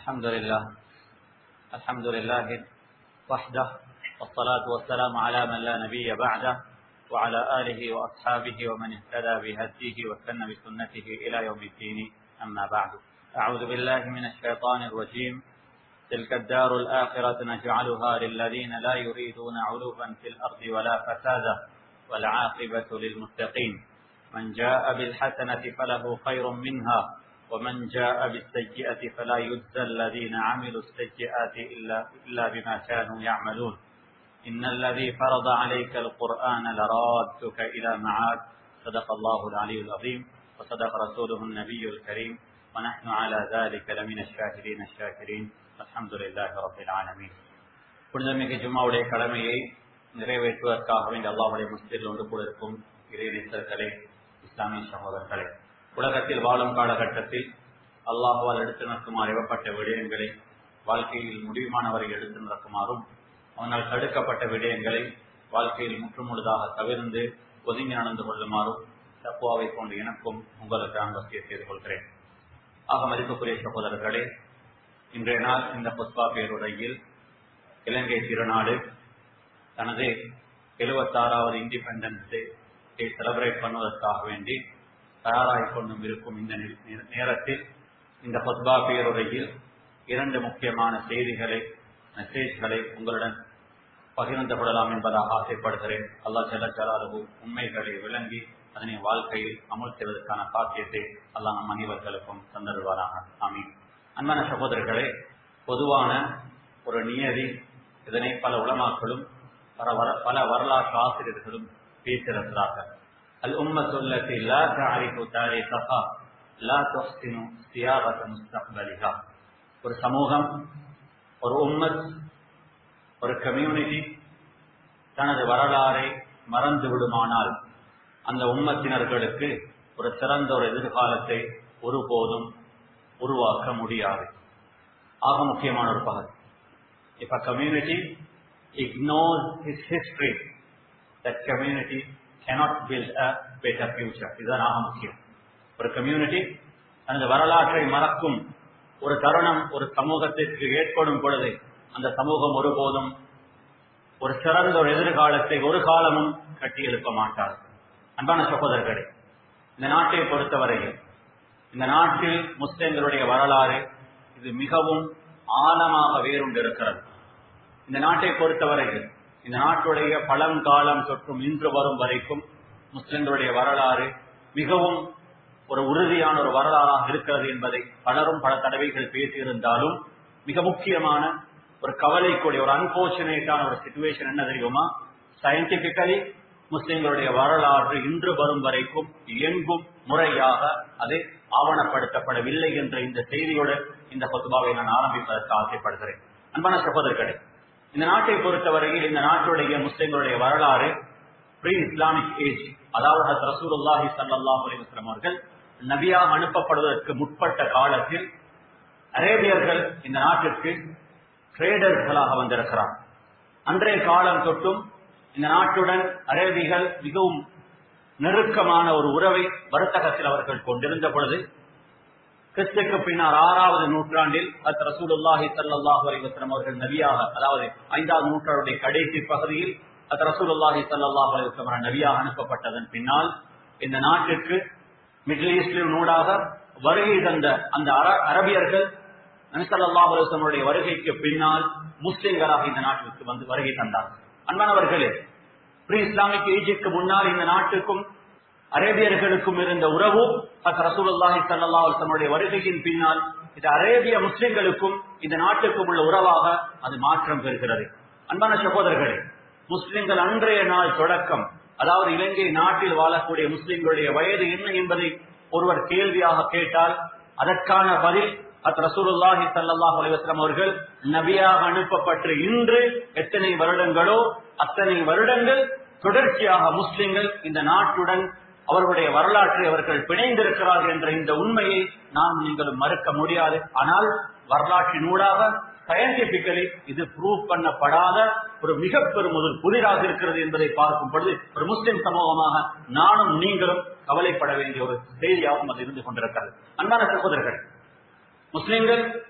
الحمد لله الحمد لله وحده والصلاة والسلام على من لا نبي بعده وعلى آله وأصحابه ومن اهتدى بهديه واستنى بسنته إلى يوم الدين أما بعد أعوذ بالله من الشيطان الرجيم تلك الدار الآخرة نجعلها للذين لا يريدون علوا في الأرض ولا فسادا والعاقبة للمتقين من جاء بالحسنة فله خير منها ومن جاء بالسيئة فلا يجزى الذين عملوا السيئات إلا, إلا بما كانوا يعملون إن الذي فرض عليك القرآن لرادك إلى معاد صدق الله العلي العظيم وصدق رسوله النبي الكريم ونحن على ذلك لمن الشاهدين الشاكرين الحمد لله رب العالمين புனிதமிகு ஜும்மாவுடைய கடமையை நிறைவேற்றுவதற்காக வேண்டிய அல்லாஹுடைய முஸ்லில் ஒன்று கூட இருக்கும் இறைநேசர்களே இஸ்லாமிய சகோதரர்களே உலகத்தில் வாழும் காலகட்டத்தில் அல்லாஹுவால் எடுத்து நடக்குமாறு ஏவப்பட்ட விடயங்களை வாழ்க்கையில் முடிவுமானவரை எடுத்து நடக்குமாறும் அவனால் தடுக்கப்பட்ட விடயங்களை வாழ்க்கையில் முற்றுமுழுதாக தவிர்ந்து ஒதுங்கி நடந்து கொள்ளுமாறும் தப்புவாவை கொண்டு எனக்கும் உங்களுக்கு நான் வசிய செய்து கொள்கிறேன் ஆக மதிப்புக்குரிய சகோதரர்களே இன்றைய நாள் இந்த புஷ்பா பேருரையில் இலங்கை திருநாடு தனது எழுபத்தாறாவது இண்டிபெண்டன்ஸ் டே செலிப்ரேட் பண்ணுவதற்காக வேண்டி தயாராகிக் கொண்டும் இருக்கும் இந்த நேரத்தில் இந்த பத்பா பேருரையில் இரண்டு முக்கியமான செய்திகளை மெசேஜ்களை உங்களுடன் பகிர்ந்து கொள்ளலாம் என்பதாக ஆசைப்படுகிறேன் அல்லா செல்லச்சலாலு உண்மைகளை விளங்கி அதனை வாழ்க்கையில் அமல் செய்வதற்கான சாத்தியத்தை அல்லா நம் அனைவர்களுக்கும் தந்தருவாராக ஆமீன் அன்பான சகோதரர்களே பொதுவான ஒரு நியதி இதனை பல உலமாக்களும் பல வரலாற்று ஆசிரியர்களும் பேசியிருக்கிறார்கள் الأمة التي لا تعرف تاريخها لا تحسن صياغة مستقبلها ஒரு சமூகம் ஒரு உம்மத் ஒரு கம்யூனிட்டி தனது வரலாறை மறந்து விடுமானால் அந்த உம்மத்தினர்களுக்கு ஒரு சிறந்த ஒரு எதிர்காலத்தை ஒருபோதும் உருவாக்க முடியாது ஆக முக்கியமான ஒரு பகுதி if a community ignores its history that community cannot build a better future இதுதான் ஆக முக்கியம் ஒரு கம்யூனிட்டி தனது வரலாற்றை மறக்கும் ஒரு தருணம் ஒரு சமூகத்திற்கு ஏற்படும் பொழுது அந்த சமூகம் ஒருபோதும் ஒரு சிறந்த ஒரு எதிர்காலத்தை ஒரு காலமும் கட்டி எழுப்ப மாட்டார் அன்பான சகோதரர்களே இந்த நாட்டை பொறுத்தவரையில் இந்த நாட்டில் முஸ்லிம்களுடைய வரலாறு இது மிகவும் ஆழமாக வேறுண்டிருக்கிறது இந்த நாட்டை பொறுத்தவரையில் இந்த நாட்டுடைய பழங்காலம் தொற்றும் இன்று வரும் வரைக்கும் முஸ்லிம்களுடைய வரலாறு மிகவும் ஒரு உறுதியான ஒரு வரலாறாக இருக்கிறது என்பதை பலரும் பல தடவைகள் பேசியிருந்தாலும் மிக முக்கியமான ஒரு கவலைக்கூடிய ஒரு அன்பார்ச்சுனேட்டான ஒரு சுச்சுவேஷன் என்ன தெரியுமா சயின்டிபிக்கலி முஸ்லிம்களுடைய வரலாறு இன்று வரும் வரைக்கும் எங்கும் முறையாக அது ஆவணப்படுத்தப்படவில்லை என்ற இந்த செய்தியோடு இந்த பொதுவாவை நான் ஆரம்பிப்பதற்கு ஆசைப்படுகிறேன் அன்பான சகோதரர்களே இந்த நாட்டை பொறுத்தவரையில் இந்த நாட்டுடைய முஸ்லிம்களுடைய வரலாறு ப்ரீ இஸ்லாமிக் ஏஜ் அதாவது ரசூலுல்லாஹி சல்லாஹ் அலிவஸ்லாம் அவர்கள் நபியாக அனுப்பப்படுவதற்கு முற்பட்ட காலத்தில் அரேபியர்கள் இந்த நாட்டிற்கு ட்ரேடர்ஸ்களாக வந்திருக்கிறார் அன்றைய காலம் தொட்டும் இந்த நாட்டுடன் அரேபிகள் மிகவும் நெருக்கமான ஒரு உறவை வர்த்தகத்தில் அவர்கள் கொண்டிருந்த பொழுது கிறிஸ்துக்கு பின்னர் ஆறாவது நூற்றாண்டில் அத் ரசூலுல்லாஹி சல்லாஹூ அலிவஸ்லம் அவர்கள் நபியாக அதாவது ஐந்தாவது நூற்றாண்டுடைய கடைசி பகுதியில் அத் ரசூலுல்லாஹி சல்லாஹூ அலிவஸ்லம் நபியாக அனுப்பப்பட்டதன் பின்னால் இந்த நாட்டிற்கு மிடில் ஈஸ்டில் நூடாக வருகை தந்த அந்த அரபியர்கள் நபிசல்லாஹ் அலுவலமுடைய வருகைக்கு பின்னால் முஸ்லிம்களாக இந்த நாட்டிற்கு வந்து வருகை தந்தார்கள் அன்பானவர்களே ப்ரீ இஸ்லாமிக் ஏஜுக்கு முன்னால் இந்த நாட்டுக்கும் அரேபியர்களுக்கும் இருந்த உறவு ரசூலுல்லாஹி சல்லா அலுவலமுடைய வருகையின் பின்னால் இது அரேபிய முஸ்லிம்களுக்கும் இந்த நாட்டுக்கும் உள்ள உறவாக அது மாற்றம் பெறுகிறது அன்பான சகோதரர்களே முஸ்லிம்கள் அன்றைய நாள் தொடக்கம் அதாவது இலங்கை நாட்டில் வாழக்கூடிய முஸ்லிம்களுடைய வயது என்ன என்பதை ஒருவர் கேள்வியாக கேட்டால் அதற்கான பதில் அத் ரசூலுல்லாஹி சல்லாஹ் அலிவஸ்லாம் அவர்கள் நபியாக அனுப்பப்பட்டு இன்று எத்தனை வருடங்களோ அத்தனை வருடங்கள் தொடர்ச்சியாக முஸ்லிம்கள் இந்த நாட்டுடன் அவர்களுடைய வரலாற்றை அவர்கள் பிணைந்திருக்கிறார்கள் என்ற இந்த உண்மையை நாம் நீங்களும் மறுக்க முடியாது ஆனால் வரலாற்றினூடாக சயின்டிபிக்கலி இது ப்ரூவ் பண்ணப்படாத ஒரு மிக பெரும் ஒரு புதிராக இருக்கிறது என்பதை பார்க்கும் பொழுது ஒரு முஸ்லிம் சமூகமாக நானும் நீங்களும் கவலைப்பட வேண்டிய ஒரு செய்தியாகவும் அது இருந்து கொண்டிருக்கிறது அன்பான சகோதரர்கள் முஸ்லிம்கள்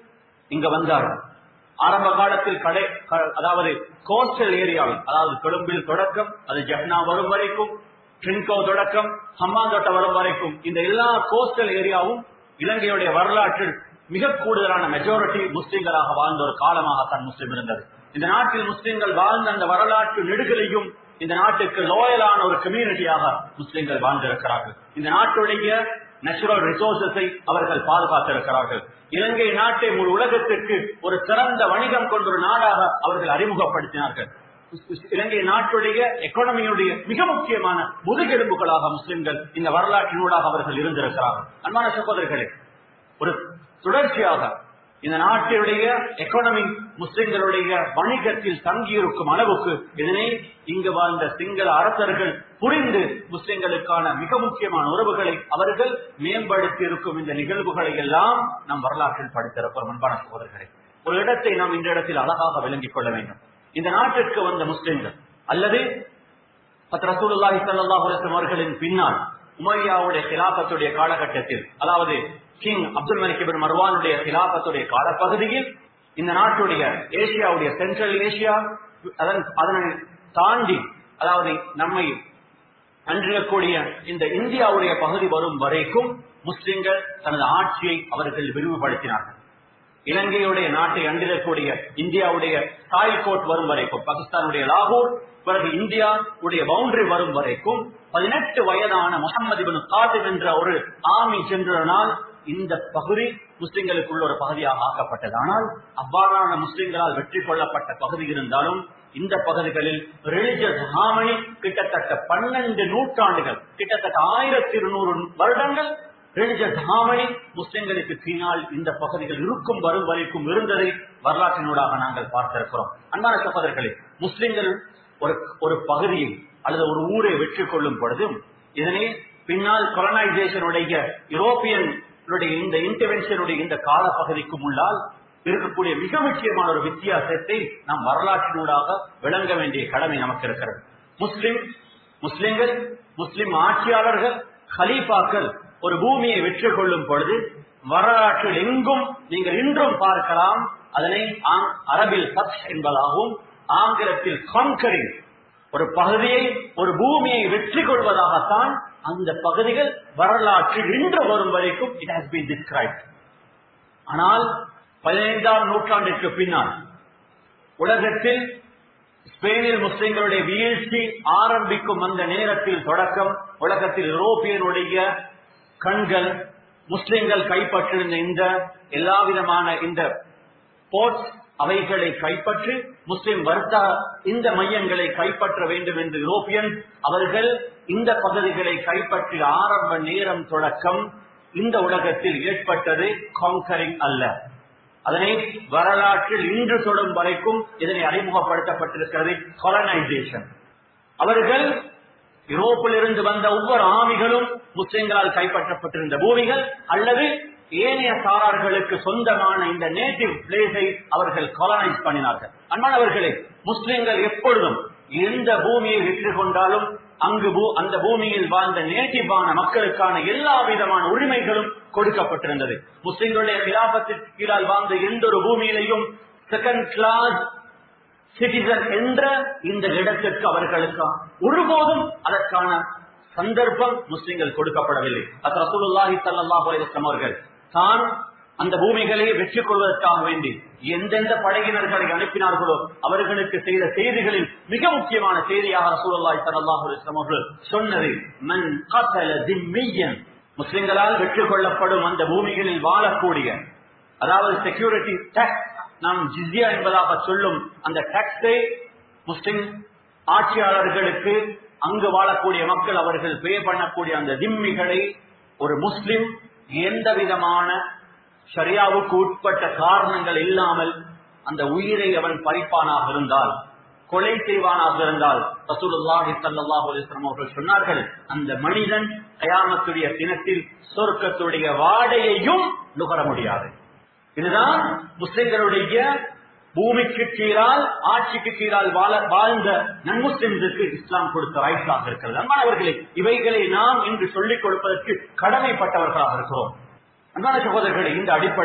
இங்க வந்தார்கள் ஆரம்ப காலத்தில் கடை க- அதாவது கோஸ்டல் ஏரியாவில் அதாவது கொழும்பில் தொடக்கம் அது ஜப்னா வரும் வரைக்கும் ட்ரின்கோ தொடக்கம் ஹம்மாந்தோட்ட வரும் வரைக்கும் இந்த எல்லா கோஸ்டல் ஏரியாவும் இலங்கையுடைய வரலாற்றில் மிக கூடுதலான மெஜாரிட்டி முஸ்லிம்களாக வாழ்ந்த ஒரு காலமாகத்தான் முஸ்லிம் இருந்தது இந்த நாட்டில் முஸ்லிம்கள் வாழ்ந்த அந்த வரலாற்று நெடுகளையும் இந்த நாட்டுக்கு லோயலான ஒரு கம்யூனிட்டியாக முஸ்லிம்கள் வாழ்ந்திருக்கிறார்கள் இந்த நாட்டுடைய நேச்சுரல் ரிசோர்சஸை அவர்கள் பாதுகாத்திருக்கிறார்கள் இலங்கை நாட்டை முழு உலகத்திற்கு ஒரு சிறந்த வணிகம் கொண்ட ஒரு நாடாக அவர்கள் அறிமுகப்படுத்தினார்கள் இலங்கை நாட்டுடைய எக்கானமியுடைய மிக முக்கியமான முதுகெலும்புகளாக முஸ்லிம்கள் இந்த வரலாற்றினூடாக அவர்கள் இருந்திருக்கிறார்கள் அன்பான சகோதரர்களே ஒரு தொடர்ச்சியாக இந்த நாட்டினுடைய எக்கானமி முஸ்லிம்களுடைய வணிகத்தில் தங்கியிருக்கும் அளவுக்கு இதனை இங்கு வாழ்ந்த சிங்கள அரசர்கள் புரிந்து முஸ்லிம்களுக்கான மிக முக்கியமான உறவுகளை அவர்கள் மேம்படுத்தி இருக்கும் இந்த நிகழ்வுகளை எல்லாம் நாம் வரலாற்றில் படித்திருக்கிறோம் அன்பான சகோதரர்களே ஒரு இடத்தை நாம் இந்த இடத்தில் அழகாக விளங்கிக் கொள்ள வேண்டும் இந்த நாட்டிற்கு வந்த முஸ்லிம்கள் அல்லது பத் ரசூலுல்லாஹி ஸல்லல்லாஹு அலைஹி வஸல்லம் அவர்களின் பின்னால் உமையாவுடைய கிலாபத்துடைய காலகட்டத்தில் அதாவது கிங் அப்துல் மலிக் இப்னு மர்வானுடைய கிலாபத்துடைய காலப்பகுதியில் இந்த நாட்டுடைய ஏசியாவுடைய சென்ட்ரல் ஏசியா அதன் அதனை தாண்டி அதாவது நம்மை அன்றியக்கூடிய இந்த இந்தியாவுடைய பகுதி வரும் வரைக்கும் முஸ்லிம்கள் தனது ஆட்சியை அவர்கள் விரிவுபடுத்தினார்கள் இலங்கையுடைய நாட்டை அண்டிடக்கூடிய இந்தியாவுடைய தாய்கோட் வரும் வரைக்கும் பாகிஸ்தானுடைய லாகூர் பிறகு இந்தியா உடைய பவுண்டரி வரும் வரைக்கும் பதினெட்டு வயதான முகமது இபின் காசிம் என்ற ஒரு ஆமி சென்றதனால் இந்த பகுதி முஸ்லிம்களுக்குள்ள ஒரு பகுதியாக ஆக்கப்பட்டது ஆனால் அவ்வாறான முஸ்லிம்களால் வெற்றி கொள்ளப்பட்ட பகுதி இருந்தாலும் இந்த பகுதிகளில் ரிலிஜியஸ் ஹாமனி கிட்டத்தட்ட பன்னெண்டு நூற்றாண்டுகள் கிட்டத்தட்ட ஆயிரத்தி இருநூறு வருடங்கள் ரிலிஜியஸ் ஹாமனி முஸ்லிம்களுக்கு பின்னால் இந்த பகுதிகள் இருக்கும் வரும் வரைக்கும் இருந்ததை வரலாற்றினூடாக நாங்கள் பார்த்திருக்கிறோம் அன்பான சகோதரர்களே முஸ்லிம்கள் ஒரு ஒரு பகுதியை அல்லது ஒரு ஊரை வெற்றி கொள்ளும் பொழுதும் இதனை பின்னால் கொலனைசேஷனுடைய யூரோப்பியன் இந்த இன்டர்வென்ஷனுடைய இந்த கால பகுதிக்கு முன்னால் இருக்கக்கூடிய மிக முக்கியமான ஒரு வித்தியாசத்தை நாம் வரலாற்றினூடாக விளங்க வேண்டிய கடமை நமக்கு இருக்கிறது முஸ்லிம் முஸ்லிம்கள் முஸ்லிம் ஆட்சியாளர்கள் ஹலீஃபாக்கள் ஒரு பூமியை வெற்றி கொள்ளும் பொழுது வரலாற்றில் எங்கும் நீங்கள் இன்றும் பார்க்கலாம் அதனை ஆங்- அரபில் பத் என்பதாகவும் ஆங்கிலத்தில் கான்கரிங் ஒரு பகுதியை ஒரு பூமியை வெற்றி கொள்வதாகத்தான் அந்த பகுதிகள் வரலாற்றில் இன்று வரும் வரைக்கும் இட் ஹாஸ் பீன் டிஸ்கிரைப்ட் ஆனால் பதினைந்தாம் நூற்றாண்டிற்கு பின்னால் உலகத்தில் ஸ்பெயினில் முஸ்லிம்களுடைய வீழ்ச்சி ஆரம்பிக்கும் அந்த நேரத்தில் தொடக்கம் உலகத்தில் யூரோப்பியனுடைய கண்கள் முஸ்லிம்கள் கைப்பற்றிருந்த இந்த எல்லா விதமான இந்த போர்ட்ஸ் அவைகளை கைப்பற்றி முஸ்லிம் வர்த்தக இந்த மையங்களை கைப்பற்ற வேண்டும் என்று யூரோப்பியன் அவர்கள் இந்த பகுதிகளை கைப்பற்றி ஆரம்ப நேரம் தொடக்கம் இந்த உலகத்தில் ஏற்பட்டது காங்கரிங் அல்ல அதனை வரலாற்றில் இன்று தொடும் வரைக்கும் இதனை அறிமுகப்படுத்தப்பட்டிருக்கிறது கொலனைசேஷன் அவர்கள் யூரோப்பில் இருந்து வந்த ஒவ்வொரு ஆமிகளும் முஸ்லிம்களால் கைப்பற்றப்பட்டிருந்த பூமிகள் அல்லது ஏனைய சாரார்களுக்கு சொந்தமான இந்த நேட்டிவ் பிளேஸை அவர்கள் கொலனைஸ் பண்ணினார்கள் அன்பானவர்களே முஸ்லிம்கள் எப்பொழுதும் எந்த பூமியை வெற்றி கொண்டாலும் அங்கு பூ- அந்த பூமியில் வாழ்ந்த நேட்டிவான மக்களுக்கான எல்லா விதமான உரிமைகளும் கொடுக்கப்பட்டிருந்தது முஸ்லிம்களுடைய கிலாபத்திற்கு கீழால் வாழ்ந்த எந்த ஒரு பூமியிலையும் செகண்ட் கிளாஸ் சிட்டிசன் என்ற இந்த இடத்திற்கு அவர்களுக்கு ஒருபோதும் அதற்கான சந்தர்ப்பம் முஸ்லிம்கள் கொடுக்கப்படவில்லை அது ரசூலுல்லாஹி ஸல்லல்லாஹு அலைஹி வஸல்லம் அவர்கள் தான் அந்த பூமிகளை வெற்றி கொள்வதற்காக வேண்டி எந்தெந்த படையினர்களை அனுப்பினார்களோ அவர்களுக்கு செய்த செய்திகளில் மிக முக்கியமான செய்தியாக ரசூலுல்லாஹி ஸல்லல்லாஹு அலைஹி வஸல்லம் அவர்கள் சொன்னது மன் கதல திம்மியன் முஸ்லிம்களால் வெற்றி கொள்ளப்படும் அந்த பூமிகளில் வாழக்கூடிய அதாவது செக்யூரிட்டி டாக்ஸ் நாம் ஜிஸ்யா என்பதாக சொல்லும் அந்த டாக்ஸை முஸ்லிம் ஆட்சியாளர்களுக்கு அங்கு வாழக்கூடிய மக்கள் அவர்கள் பே பண்ணக்கூடிய அந்த திம்மிகளை ஒரு முஸ்லிம் எந்த விதமான ஷரியாவுக்கு உட்பட்ட காரணங்கள் இல்லாமல் அந்த உயிரை அவன் பறிப்பானாக இருந்தால் கொலை செய்வானாக இருந்தால் ரசூலுல்லாஹி ஸல்லல்லாஹு அலைஹி வஸல்லம் அவர்கள் சொன்னார்கள் அந்த மனிதன் கயாமத்துடைய தினத்தில் சொர்க்கத்துடைய வாடையையும் நுகர முடியாது இதுதான் முஸ்லிம்களுடைய பூமிக்கு கீழால் ஆட்சிக்கு கீழால் வாழ வாழ்ந்த நன்முஸ்லிம்களுக்கு இஸ்லாம் கொடுத்த ரைட்ஸாக இருக்கிறது அன்பானவர்களே இவைகளை நாம் இன்று சொல்லிக் கொடுப்பதற்கு கடமைப்பட்டவர்களாக இருக்கிறோம் அன்பான சகோதரர்களே இந்த அடிப்படையில்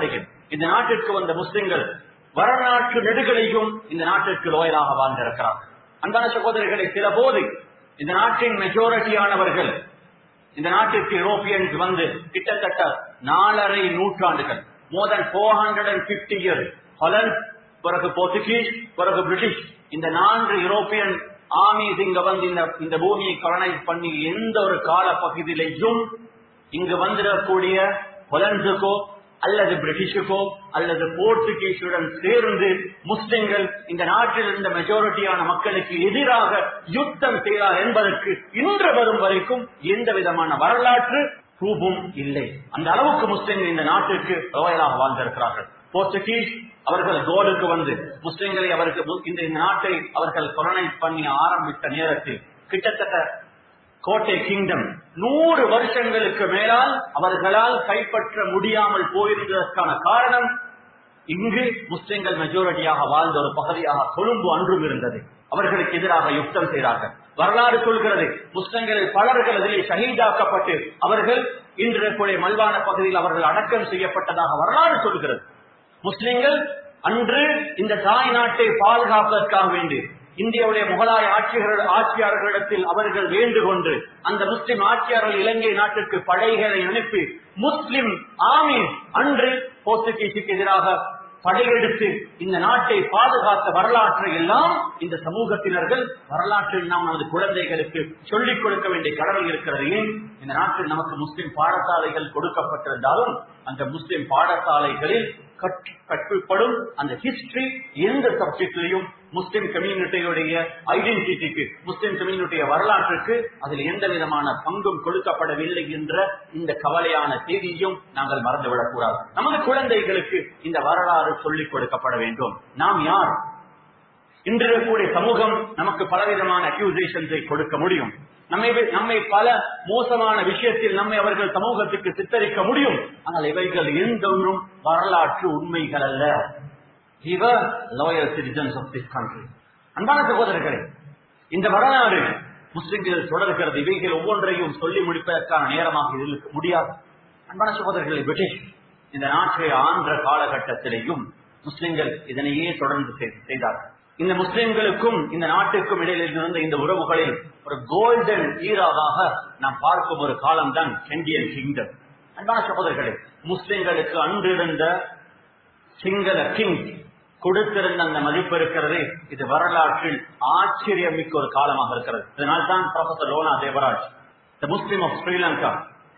இந்த நாட்டிற்கு வந்த முஸ்லிம்கள் வரலாற்று நெடுகளையும் இந்த நாட்டிற்கு லோயலாக வாழ்ந்திருக்கிறார்கள் அன்பான சகோதரர்களை சில போது இந்த நாட்டின் மெஜாரிட்டியானவர்கள் இந்த நாட்டிற்கு யூரோப்பியன்ஸ் வந்து கிட்டத்தட்ட நாலரை நூற்றாண்டுகள் more than four hundred and fifty year Holland பிறகு போர்த்துகீஸ் பிறகு பிரிட்டிஷ் இந்த நான்கு யூரோப்பியன் ஆர்மிஸ் இங்க வந்து இந்த இந்த பூமியை கலனைஸ் பண்ணி எந்த ஒரு கால பகுதியிலையும் இங்கு வந்திடக்கூடிய ஹொலண்ட்ஸுக்கோ அல்லது பிரிட்டிஷுக்கோ அல்லது போர்த்துகீஸுடன் சேர்ந்து முஸ்லிம்கள் இந்த நாட்டில் இருந்த மெஜாரிட்டியான மக்களுக்கு எதிராக யுத்தம் செய்தார் என்பதற்கு இன்று வரும் வரைக்கும் எந்த விதமான வரலாற்று ரூபம் இல்லை அந்த அளவுக்கு முஸ்லிம்கள் இந்த நாட்டிற்கு ரோயலாக வாழ்ந்திருக்கிறார்கள் போர்ச்சுகீஸ் அவர்கள் கோலுக்கு வந்து முஸ்லிம்களை அவருக்கு இந்த இந்த நாட்டை அவர்கள் கொலனைஸ் பண்ணி ஆரம்பித்த நேரத்தில் கிட்டத்தட்ட கோட்டை கிங்டம் நூறு வருஷங்களுக்கு மேலால் அவர்களால் கைப்பற்ற முடியாமல் போயிருந்ததற்கான காரணம் இங்கு முஸ்லிம்கள் மெஜாரிட்டியாக வாழ்ந்த ஒரு பகுதியாக கொழும்பு அன்றும் இருந்தது அவர்களுக்கு எதிராக யுத்தம் செய்தார்கள் வரலாறு சொல்கிறது முஸ்லிம்களில் பலர்கள் அதிலே ஷஹீதாக்கப்பட்டு அவர்கள் இன்று இருக்கக்கூடிய மல்வான பகுதியில் அவர்கள் அடக்கம் செய்யப்பட்டதாக வரலாறு சொல்கிறது முஸ்லிம்கள் அன்று இந்த தாய் நாட்டை பாதுகாப்பதற்காக வேண்டி இந்தியாவுடைய முகலாய ஆட்சியர்கள் ஆட்சியாளர்களிடத்தில் அவர்கள் வேண்டுகொண்டு அந்த முஸ்லிம் ஆட்சியாளர்கள் இலங்கை நாட்டிற்கு படைகளை அனுப்பி முஸ்லிம் ஆமி அன்று போர்த்துகீசுக்கு எதிராக படையெடுத்து இந்த நாட்டை பாதுகாத்த வரலாற்றை எல்லாம் இந்த சமூகத்தினர்கள் வரலாற்றில் நாம் நமது குழந்தைகளுக்கு சொல்லிக் கொடுக்க வேண்டிய கடமை இருக்கிறது ஏன் இந்த நாட்டில் நமக்கு முஸ்லிம் பாடசாலைகள் கொடுக்கப்பட்டிருந்தாலும் அந்த முஸ்லிம் பாடசாலைகளில் கற்றுப்படும் அந்த ஹிஸ்டரி எந்த சப்ஜெக்ட்லையும் முஸ்லிம் கம்யூனிட்டியுடைய ஐடென்டிட்டிக்கு முஸ்லிம் கம்யூனிட்டிய வரலாற்றுக்கு அதில் எந்த விதமான பங்கும் கொடுக்கப்படவில்லை என்ற இந்த கவலையான செய்தியும் நாங்கள் மறந்துவிடக் கூடாது நமது குழந்தைகளுக்கு இந்த வரலாறு சொல்லிக் கொடுக்கப்பட வேண்டும் நாம் யார் இன்று இருக்கக்கூடிய சமூகம் நமக்கு பலவிதமான அக்யூசேஷன்ஸை கொடுக்க முடியும் நம்மை நம்மை பல மோசமான விஷயத்தில் நம்மை அவர்கள் சமூகத்துக்கு சித்தரிக்க முடியும் ஆனால் இவைகள் எந்த ஒன்றும் வரலாற்று உண்மைகள் அல்ல இவர் loyal citizens of this country அன்பான சகோதரர்களே இந்த வரலாறு முஸ்லிம்கள் தொடர்கிறது இவைகள் ஒவ்வொன்றையும் சொல்லி முடிப்பதற்கான நேரமாக இருக்க முடியாது அன்பான சகோதரர்களை பிரிட்டிஷ் இந்த நாட்டை ஆன்ற காலகட்டத்திலேயும் முஸ்லிம்கள் இதனையே தொடர்ந்து செய்தார்கள் இந்த முஸ்லிம்களுக்கும் இந்த நாட்டுக்கும் இடையில் இருந்த இந்த உறவுகளில் ஒரு கோல்டன் ஈராவாக நாம் பார்க்கும் ஒரு காலம் தான் கெண்டியன் கிங்டம் அன்பான சகோதரர்களே முஸ்லிம்களுக்கு அன்று இருந்த சிங்கள கிங் கொடுத்திருந்த அந்த மதிப்பு இருக்கிறது இது வரலாற்றில் ஆச்சரியமிக்க ஒரு காலமாக இருக்கிறது இதனால் தான் professor Lorna Dewaraja the Muslim of Sri Lanka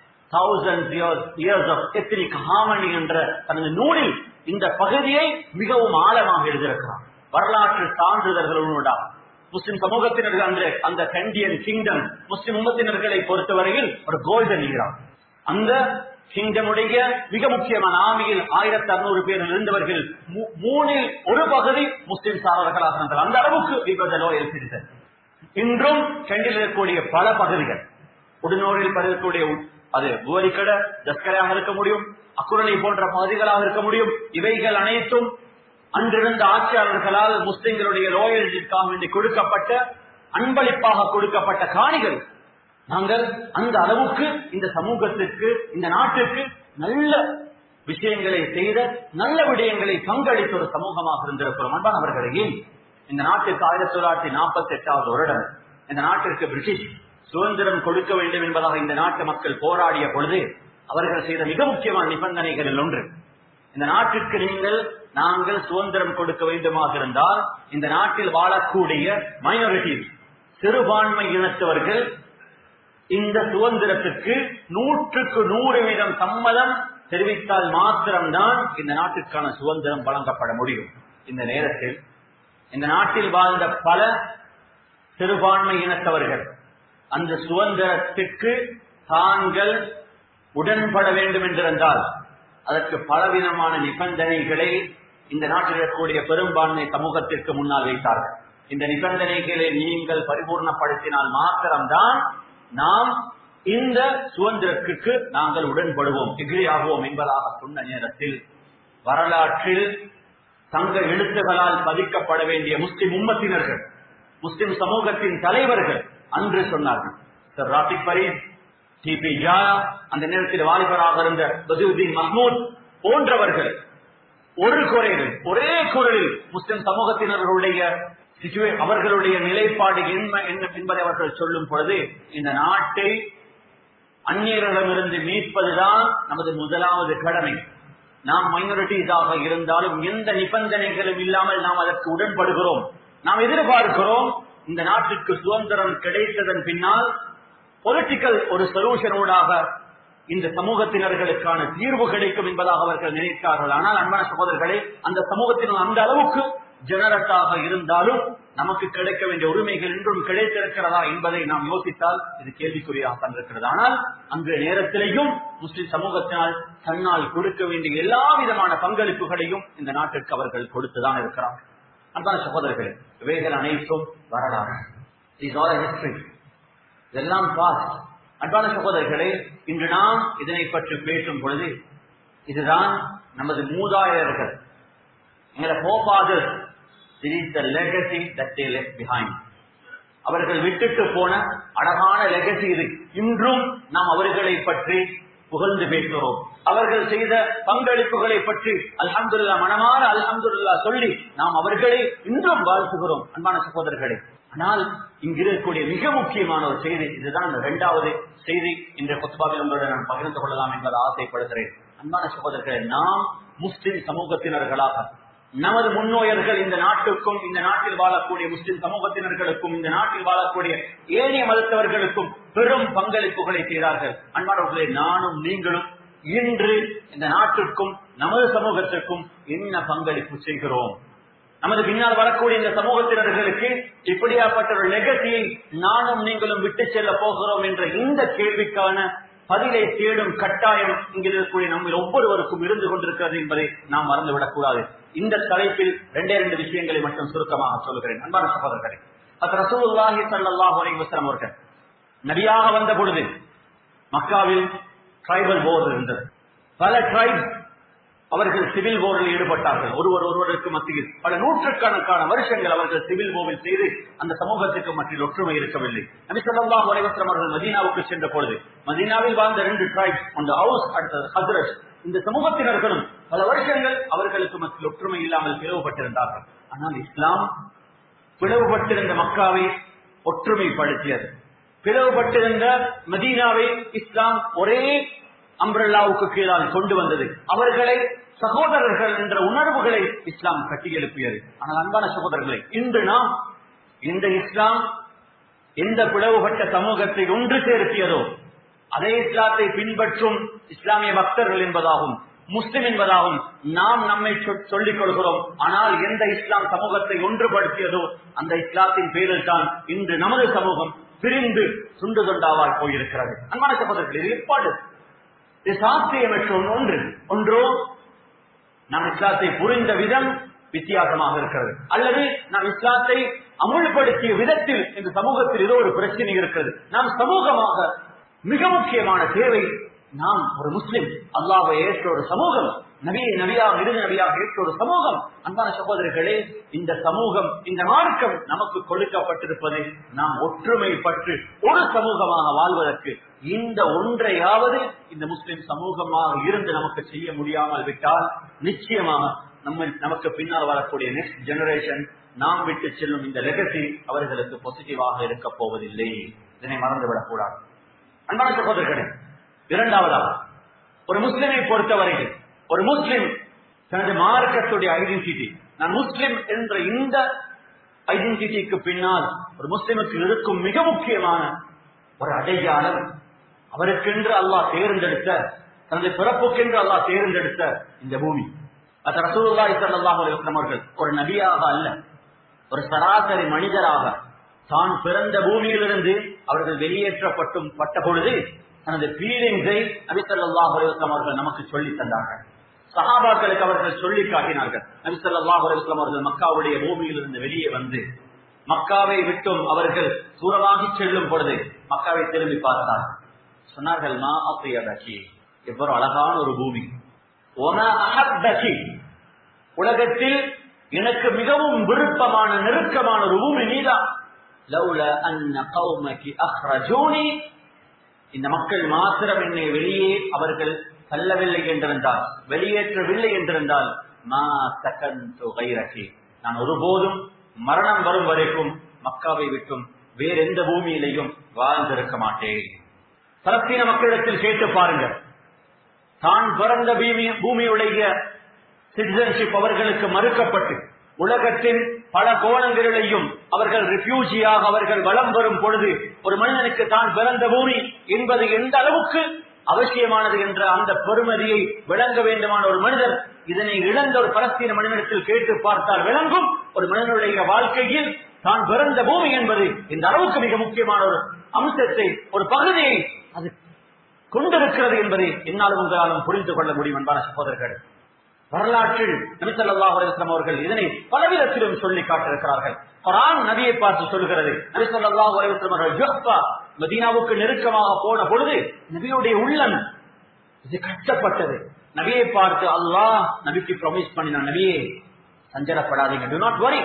thousand years of ethnic harmony என்ற தனது நூலில் இந்த பகுதியை மிகவும் ஆழமாக எழுதியிருக்கிறார் வரலாற்று சான்றிதழ்களோட முஸ்லிம் சமூகத்தினர்கள் அந்த அந்த கண்டியன் கிங்டம் முஸ்லிம் உம்மத்தினர்களை பொறுத்தவரையில் ஒரு கோல்டன் ஈரா அந்த கிங்டமுடைய மிக முக்கியமான ஆமியில் ஆயிரத்தி அறுநூறு பேர் இருந்தவர்கள் மூணில் ஒரு பகுதி முஸ்லிம் சாரர்களாக இருந்தார் அந்த அளவுக்கு லோயல் சிட்டிசன் இன்றும் கண்டில் இருக்கக்கூடிய பல பகுதிகள் உடனூரில் பதிக்கக்கூடிய அது புவரிக்கடை ஜஸ்கரையாக இருக்க முடியும் அக்குரலை போன்ற பகுதிகளாக இருக்க முடியும் இவைகள் அனைத்தும் அன்றிருந்த ஆட்சியாளர்களால் முஸ்லிம்களுடைய லோயல்டிற்காக வேண்டி கொடுக்கப்பட்ட அன்பளிப்பாக கொடுக்கப்பட்ட காணிகள் நாங்கள் அந்த அளவுக்கு இந்த சமூகத்திற்கு இந்த நாட்டிற்கு நல்ல விஷயங்களை செய்த நல்ல விடயங்களை பங்களித்த ஒரு சமூகமாக இருந்திருக்கிறோம் அன்பானவர்களே இந்த நாட்டிற்கு ஆயிரத்தி தொள்ளாயிரத்தி நாற்பத்தி எட்டாவது வருடம் இந்த நாட்டிற்கு பிரிட்டிஷ் சுதந்திரம் கொடுக்க வேண்டும் என்பதாக இந்த நாட்டு மக்கள் போராடிய பொழுது அவர்கள் செய்த மிக முக்கியமான நிபந்தனைகளில் ஒன்று இந்த நாட்டிற்கு நீங்கள் நாங்கள் சுதந்திரம் கொடுக்க வேண்டுமாக இருந்தால் இந்த நாட்டில் வாழக்கூடிய மைனாரிட்டிஸ் சிறுபான்மை இனத்தவர்கள் இந்த சுதந்திரத்திற்கு நூற்றுக்கு நூறு வீதம் சம்மதம் தெரிவித்தால் மாத்திரம்தான் இந்த நாட்டிற்கான சுதந்திரம் வழங்கப்பட முடியும் இந்த நேரத்தில் இந்த நாட்டில் வாழ்ந்த பல சிறுபான்மை இனத்தவர்கள் அந்த சுதந்திரத்திற்கு தாங்கள் உடன்பட வேண்டும் என்றிருந்தால் அதற்கு பலவிதமான நிபந்தனைகளை இந்த நாட்டில் இருக்கக்கூடிய பெரும்பான்மை சமூகத்திற்கு முன்னால் வைத்தார்கள் இந்த நிபந்தனைகளை நீங்கள் பரிபூர்ணப்படுத்தினால் மாத்திரம்தான் நாம் இந்த சுதந்திரத்திற்கு நாங்கள் உடன்படுவோம் எகிரி ஆகுவோம் என்பதாக சொன்ன நேரத்தில் வரலாற்றில் தங்க எழுத்துகளால் பதிக்கப்பட வேண்டிய முஸ்லிம் உம்மத்தினர்கள் முஸ்லிம் சமூகத்தின் தலைவர்கள் அன்று சொன்னார்கள் சர் ராபிக் பரீத் டிபி ஜா அந்த நேரத்தில் வாலிபராக இருந்த பதுவுதீன் மஹ்மூத் போன்றவர்கள் ஒரு குறையில் ஒரே குரலில் முஸ்லிம் சமூகத்தினர்களுடைய சிச்சுவே- அவர்களுடைய நிலைப்பாடு என்ன என்ன என்பதை அவர்கள் சொல்லும் பொழுது இந்த நாட்டை அந்நியர்களிடமிருந்து மீட்பதுதான் நமது முதலாவது கடமை நாம் மைனாரிட்டிஸாக இருந்தாலும் எந்த நிபந்தனைகளும் இல்லாமல் நாம் அதற்கு உடன்படுகிறோம் நாம் எதிர்பார்க்கிறோம் இந்த நாட்டுக்கு சுதந்திரம் கிடைத்ததன் பின்னால் பொலிட்டிக்கல் ஒரு சொல்யூஷனோடாக இந்த சமூகத்தினர்களுக்கான தீர்வு கிடைக்கும் என்பதாக அவர்கள் நினைத்தார்கள் ஆனால் அன்பான சகோதரர்களே அந்த சமூகத்தினர் அந்த அளவுக்கு ஜெனரஸாக இருந்தாலும் நமக்கு கிடைக்க வேண்டிய உரிமைகள் இன்றும் கிடைத்திருக்கிறதா என்பதை நாம் யோசித்தால் இது கேள்விக்குறியாக தந்திருக்கிறது ஆனால் அந்த நேரத்திலேயும் முஸ்லிம் சமூகத்தினால் தன்னால் கொடுக்க வேண்டிய எல்லா விதமான பங்களிப்புகளையும் இந்த நாட்டிற்கு அவர்கள் கொடுத்துதான் இருக்கிறார்கள் அன்பான சகோதரர்களே இவைகள் அனைத்தும் வரலாறு இஸ் ஆல் ஹிஸ்டரி இதெல்லாம் பாஸ்ட் அன்பான சகோதரர்களே இன்று நாம் இதனை பற்றி பேசும் பொழுது இதுதான் நமது மூதாதையர்கள் எங்களோட forefathers this is the legacy that they left behind அவர்கள் விட்டுட்டு போன அழகான லெகசி இது இன்றும் நாம் அவர்களை பற்றி புகழ்ந்து பேசுகிறோம் அவர்கள் செய்த பங்களிப்புகளை பற்றி அல்ஹம்துல்லா மனமாற அல்ஹம்துல்லா சொல்லி நாம் அவர்களை இன்றும் வாழ்த்துகிறோம் அன்பான சகோதரர்களே ஆனால் இங்கு இருக்கக்கூடிய மிக முக்கியமான ஒரு செய்தி இதுதான் இந்த இரண்டாவது செய்தி இந்த கொத்பாவில் உங்களுடன் நான் பகிர்ந்து கொள்ளலாம் என்பதை ஆசைப்படுகிறேன் அன்பான சகோதரர்களே நாம் முஸ்லிம் சமூகத்தினர்களாக நமது முன்னோயர்கள் இந்த நாட்டுக்கும் இந்த நாட்டில் வாழக்கூடிய முஸ்லிம் சமூகத்தினர்களுக்கும் இந்த நாட்டில் வாழக்கூடிய ஏனைய மதத்தவர்களுக்கும் பெரும் பங்களிப்புகளை செய்தார்கள் அன்பானவர்களே நானும் நீங்களும் இன்று இந்த நாட்டிற்கும் நமது சமூகத்திற்கும் என்ன பங்களிப்பு செய்கிறோம் நமது பின்னால் வரக்கூடிய இந்த சமூகத்தினர்களுக்கு இப்படியாப்பட்ட ஒரு லெகசியை நானும் நீங்களும் விட்டு செல்ல போகிறோம் என்ற இந்த கேள்விக்கான பதிலை தேடும் கட்டாயம் இங்கு இருக்கக்கூடிய நம்ம ஒவ்வொருவருக்கும் இருந்து கொண்டிருக்கிறது என்பதை நாம் மறந்துவிடக் கூடாது இந்த தலைப்பில் ரெண்டே ரெண்டு விஷயங்களை மட்டும் சுருக்கமாக சொல்கிறேன் அன்பான சகோதரர்களே அது ரசூலுல்லாஹி ஸல்லல்லாஹு அலைஹி வஸல்லம் அவர்கள் நபியாக வந்த பொழுது மக்காவில் ட்ரைபல் போர் இருந்தது பல ட்ரைப் அவர்கள் சிவில் போரில் ஈடுபட்டார்கள் ஒருவர் ஒருவருக்கு மத்தியில் பல நூற்றுக்கணக்கான வருஷங்கள் அவர்கள் சிவில் போரில் செய்து அந்த சமூகத்துக்கு மத்தியில் ஒற்றுமை இருக்கவில்லை நபி ஸல்லல்லாஹு அலைஹி வஸல்லம் அவர்கள் மதீனாவுக்கு சென்ற பொழுது மதீனாவில் வாழ்ந்த ரெண்டு ட்ரைப்ஸ் அந்த ஹவுஸ் அடுத்தது ஹஸ்ரஜ் இந்த சமூகத்தினர்களும் பல வருஷங்கள் அவர்களுக்கு மத்தியில் ஒற்றுமை இல்லாமல் பிளவுபட்டிருந்தார்கள் ஆனால் இஸ்லாம் பிளவுபட்டிருந்த மக்காவை ஒற்றுமைப்படுத்தியது பிளவுபட்டிருந்த மதீனாவை இஸ்லாம் ஒரே அம்ரல்லாவுக்கு கீழால் கொண்டு வந்தது அவர்களை சகோதரர்கள் என்ற உணர்வுகளை இஸ்லாம் கட்டியெழுப்பியது ஆனால் அன்பான சகோதரர்களை இன்று நாம் இந்த இஸ்லாம் எந்த பிளவுபட்ட சமூகத்தை ஒன்று சேர்த்தியதோ அதே இஸ்லாத்தை பின்பற்றும் இஸ்லாமிய பக்தர்கள் என்பதாகும் முஸ்லிம் என்பதாகும் நாம் நம்மை சொ- சொல்லிக் கொள்கிறோம் ஆனால் எந்த இஸ்லாம் சமூகத்தை ஒன்றுபடுத்தியதோ அந்த இஸ்லாத்தின் பேரில் தான் இன்று நமது சமூகம் பிரிந்து துண்டு துண்டாவாய் போயிருக்கிறது அன்பான சகோதரர்கள் இது ஏற்பாடு இது சாத்தியமற்ற ஒன்று ஒன்று ஒன்றோ நாம் இஸ்லாத்தை புரிந்த விதம் வித்தியாசமாக இருக்கிறது அல்லது நாம் இஸ்லாத்தை அமுல்படுத்திய விதத்தில் இந்த சமூகத்தில் ஏதோ ஒரு பிரச்சனை இருக்கிறது நாம் சமூகமாக மிக முக்கியமான தேவை நாம் ஒரு முஸ்லிம் அல்லாஹ்வை ஏற்ற ஒரு சமூகம் நபியை நபியாக இறுதி நபியாக ஏற்ற ஒரு சமூகம் அன்பான சகோதரர்களே இந்த சமூகம் இந்த மார்க்கம் நமக்கு கொடுக்கப்பட்டிருப்பது நாம் ஒற்றுமைப்பட்டு ஒரு சமூகமாக வாழ்வதற்கு இந்த ஒன்றையாவது இந்த முஸ்லிம் சமூகமாக இருந்து நமக்கு செய்ய முடியாமல் விட்டால் நிச்சயமாக நம்ம நமக்கு பின்னால் வரக்கூடிய நெக்ஸ்ட் ஜெனரேஷன் நாம் விட்டு செல்லும் இந்த லெகசி அவர்களுக்கு பாசிட்டிவாக இருக்க போவதில்லை இதனை மறந்துவிடக் கூடாது அன்பான சகோதரர்களே இரண்டாவதாக ஒரு முஸ்லிமை பொறுத்தவரையில் ஒரு முஸ்லிம் தனது மார்க்கத்துடைய ஐடென்டிட்டி நான் முஸ்லிம் என்ற இந்த ஐடென்டிட்டிக்கு பின்னால் ஒரு முஸ்லிமுக்கு இருக்கும் மிக முக்கியமான ஒரு அடையாளம் அவருக்கென்று அல்லாஹ் தேர்ந்தெடுத்த தனது பிறப்புக்கென்று அல்லாஹ் தேர்ந்தெடுத்த இந்த பூமி அது ரசூலுல்லாஹி ஸல்லல்லாஹு அலைஹி வஸல்லம் அவர்கள் ஒரு நபியாக அல்ல ஒரு சராசரி மனிதராக தான் பிறந்த பூமியிலிருந்து அவர்கள் வெளியேற்றப்பட்டும் பட்ட பொழுது தனது ஃபீலிங்ஸை நபி ஸல்லல்லாஹு அலைஹி வஸல்லம் அவர்கள் நமக்கு சொல்லி தந்தார்கள் சஹாபாக்களுக்கு அவர்கள் சொல்லி காட்டினார்கள் நபி ஸல்லல்லாஹு அலைஹி வஸல்லம் அவர்கள் மக்காவுடைய பூமியிலிருந்து வெளியே வந்து மக்காவை விட்டும் அவர்கள் தூரமாகி செல்லும் பொழுது மக்காவை திரும்பி பார்த்தார்கள் சொன்னார்கள் மா அப்பியதகி எவ்வளவு அழகான ஒரு பூமி ஒமா அஹப்பகி உலகத்தில் எனக்கு மிகவும் விருப்பமான நெருக்கமான ஒரு பூமி நீதான் லவ்ல அன்ன கௌமகி அஹ்ரஜூனி இந்த மக்கள் மாத்திரம் என்னை வெளியே அவர்கள் தள்ளவில்லை என்றிருந்தால் வெளியேற்றவில்லை என்றிருந்தால் மா சகந்து கைரகி நான் ஒருபோதும் மரணம் வரும் வரைக்கும் மக்காவை விட்டும் வேற எந்த பூமியிலையும் வாழ்ந்திருக்க மாட்டேன் பலஸ்தீன மக்களிடத்தில் கேட்டு பாருங்க தான் பிறந்த பூமி பூமியுடைய சிட்டிசன்ஷிப் அவர்களுக்கு மறுக்கப்பட்டு உலகத்தின் பல கோணங்களிலேயும் அவர்கள் ரிஃப்யூஜியாக அவர்கள் வலம் வரும் பொழுது ஒரு மனிதனுக்கு தான் பிறந்த பூமி என்பது எந்த அளவுக்கு அவசியமானது என்ற அந்த பெருமதியை விளங்க வேண்டுமான ஒரு மனிதர் இதனை இழந்த ஒரு பலஸ்தீன மனிதனிடத்தில் கேட்டு பார்த்தால் விளங்கும் ஒரு மனிதனுடைய வாழ்க்கையில் தான் பிறந்த பூமி என்பது இந்த அளவுக்கு மிக முக்கியமான ஒரு அம்சத்தை ஒரு பகுதியை அது கொண்டிருக்கிறது என்பதை என்னாலும் உங்களாலும் புரிந்து கொள்ள முடியும் என்பான சகோதரர்கள் வரலாற்றில் நபிசல்லாஹ் அலிஸ்லாம் அவர்கள் இதனை பலவிதத்திலும் சொல்லி காட்டிருக்கிறார்கள் குரான் நபியை பார்த்து சொல்கிறது நபிசல்லாஹ் அலிஸ்லாம் அவர்கள் ஜுஹ்பா மதீனாவுக்கு நெருக்கமாக போன பொழுது நபியுடைய உள்ளம் இது கட்டப்பட்டது நபியை பார்த்து அல்லாஹ் நபிக்கு ப்ரொமிஸ் பண்ணின நபியே சஞ்சலப்படாதீங்க டு நாட் வரி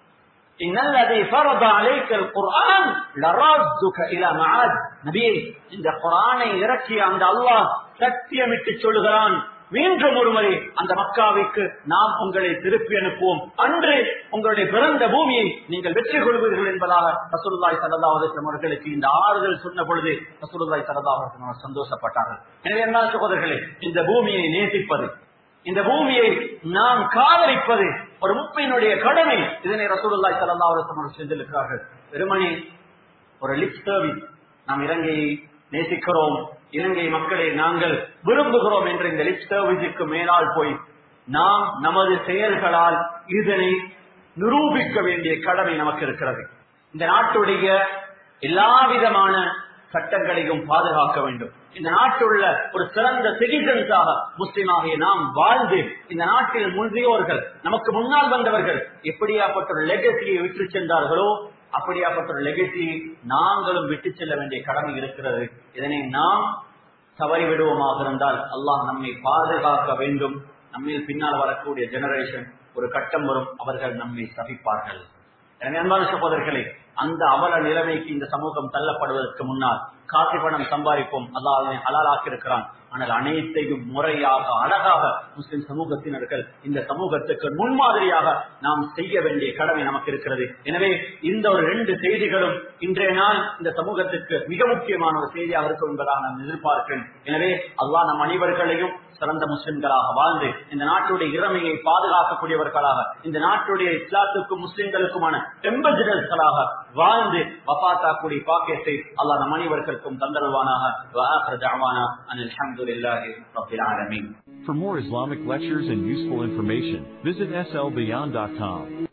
இன்னல்லதை ஃபரத அலைக்கல் குர்ஆன் லராதுக இலா மஆத் நபியே இந்த குர்ஆனை இறக்கிய அந்த அல்லாஹ் சத்தியமிட்டு சொல்லுகிறான் மீண்டும் ஒருமுறை அந்த மக்காவிற்கு நாம் உங்களை திருப்பி அனுப்புவோம் அன்று உங்களுடைய பிறந்த பூமியை நீங்கள் வெற்றி கொள்வீர்கள் என்பதாக ரசூலுல்லாஹி ஸல்லல்லாஹு அலைஹி வஸல்லம் அவர்களுக்கு இந்த ஆறுதல் சொன்ன பொழுது ரசூலுல்லாஹி ஸல்லல்லாஹு அலைஹி வஸல்லம் சந்தோஷப்பட்டார்கள் எனவே என்ன சகோதரர்களே இந்த பூமியை நேசிப்பது இந்த பூமியை நாம் காதலிப்பது ஒரு முப்பையினுடைய கடமை இதனை ரசூலுல்லாஹி ஸல்லல்லாஹு அலைஹி வஸல்லம் செஞ்சிருக்கிறார்கள் வெறுமனே ஒரு லிப் சர்வீஸ் நாம் இலங்கையை நேசிக்கிறோம் இலங்கை மக்களை நாங்கள் விரும்புகிறோம் என்ற இந்த லிப் சர்வீஸுக்கு மேலால் போய் நாம் நமது செயல்களால் இதனை நிரூபிக்க வேண்டிய கடமை நமக்கு இருக்கிறது இந்த நாட்டுடைய எல்லா விதமான சட்டங்களையும் பாதுகாக்க வேண்டும் இந்த நாட்டுள்ள ஒரு சிறந்த சிட்டிசன்ஸாக முஸ்லிமாகிய நாம் வாழ்ந்து இந்த நாட்டில் முந்தையோர்கள் நமக்கு முன்னால் வந்தவர்கள் எப்படியாப்பட்ட ஒரு லெகசியை விட்டு சென்றார்களோ அப்படியாப்பட்ட ஒரு லெகசியை நாங்களும் விட்டு செல்ல வேண்டிய கடமை இருக்கிறது இதனை நாம் தவறி விடுவோமாக இருந்தால் அல்லாஹ் நம்மை பாதுகாக்க வேண்டும் நம்மில் பின்னால் வரக்கூடிய ஜெனரேஷன் ஒரு கட்டம் வரும் அவர்கள் நம்மை சபிப்பார்கள் எனவே அன்பான சகோதரர்களே அந்த அவல நிலைமைக்கு இந்த சமூகம் தள்ளப்படுவதற்கு முன்னால் காசு பணம் சம்பாதிப்போம் அல்லாஹ் ஹலாலாக்கி இருக்கிறான் ஆனால் அனைத்தையும் முறையாக அழகாக முஸ்லிம் சமூகத்தினர்கள் இந்த சமூகத்துக்கு முன்மாதிரியாக நாம் செய்ய வேண்டிய கடமை நமக்கு இருக்கிறது எனவே இந்த ஒரு ரெண்டு செய்திகளும் இன்றைய நாள் இந்த சமூகத்துக்கு மிக முக்கியமான ஒரு செய்தியாக இருக்கும் என்பதாக நான் எதிர்பார்க்கிறேன் எனவே அல்லாஹ் நம் அனைவர்களையும் சிறந்த முஸ்லிம்களாக வாழ்ந்து இந்த நாட்டுடைய இறமையை பாதுகாக்கக்கூடியவர்களாக இந்த நாட்டுடைய இஸ்லாத்துக்கும் முஸ்லிம்களுக்குமான எம்பசிடர்ஸ்களாக வாழ்ந்து வபாத்தாக்கூடிய பாக்கியத்தை அல்லாஹ் நம் அனைவருக்கும் தந்தருவானாக அல்ஹம்துலில்லாஹி ரப்பில் ஆலமீன் For more Islamic lectures and useful information, visit slbeyond.com.